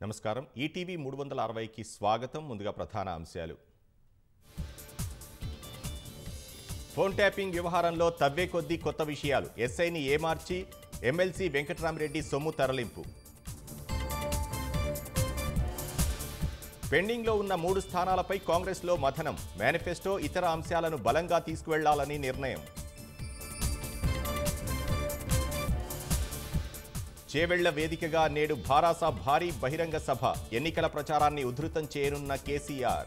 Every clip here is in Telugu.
నమస్కారం ఈటీవీ మూడు వందల అరవైకి స్వాగతం ముందుగా ప్రధాన అంశాలు ఫోన్ ట్యాపింగ్ వ్యవహారంలో తవ్వే కొద్దీ కొత్త విషయాలు ఎస్ఐని ఏమార్చి ఎమ్మెల్సీ వెంకట్రామరెడ్డి సొమ్ము తరలింపు పెండింగ్లో ఉన్న మూడు స్థానాలపై కాంగ్రెస్లో మథనం మేనిఫెస్టో ఇతర అంశాలను బలంగా తీసుకువెళ్లాలని నిర్ణయం చేవెళ్ల వేదికగా నేడు భారాస భారీ బహిరంగ సభ ఎన్నికల ప్రచారాన్ని ఉధృతం చేయనున్న కేసీఆర్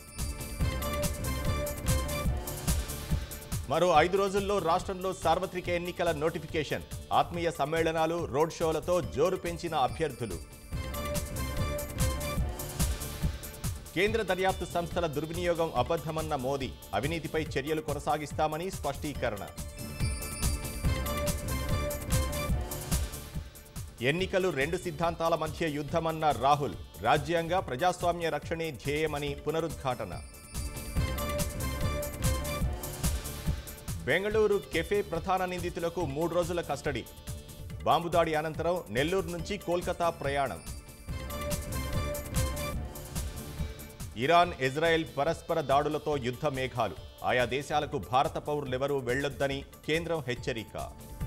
మరో ఐదు రోజుల్లో రాష్ట్రంలో సార్వత్రిక ఎన్నికల నోటిఫికేషన్ ఆత్మీయ సమ్మేళనాలు రోడ్ షోలతో జోరు పెంచిన అభ్యర్థులు కేంద్ర దర్యాప్తు సంస్థల దుర్వినియోగం అబద్ధమన్న మోదీ అవినీతిపై చర్యలు కొనసాగిస్తామని స్పష్టీకరణ ఎన్నికలు రెండు సిద్ధాంతాల మధ్య యుద్ధమన్న రాహుల్ రాజ్యాంగ ప్రజాస్వామ్య రక్షణే ధ్యేయమని పునరుద్ఘాటన బెంగళూరు కెఫే ప్రధాన నిందితులకు మూడు రోజుల కస్టడీ బాంబు దాడి అనంతరం నెల్లూరు నుంచి కోల్కతా ప్రయాణం ఇరాన్ ఇజ్రాయెల్ పరస్పర దాడులతో యుద్ధ మేఘాలు ఆయా దేశాలకు భారత పౌరులెవరూ వెళ్లొద్దని కేంద్రం హెచ్చరిక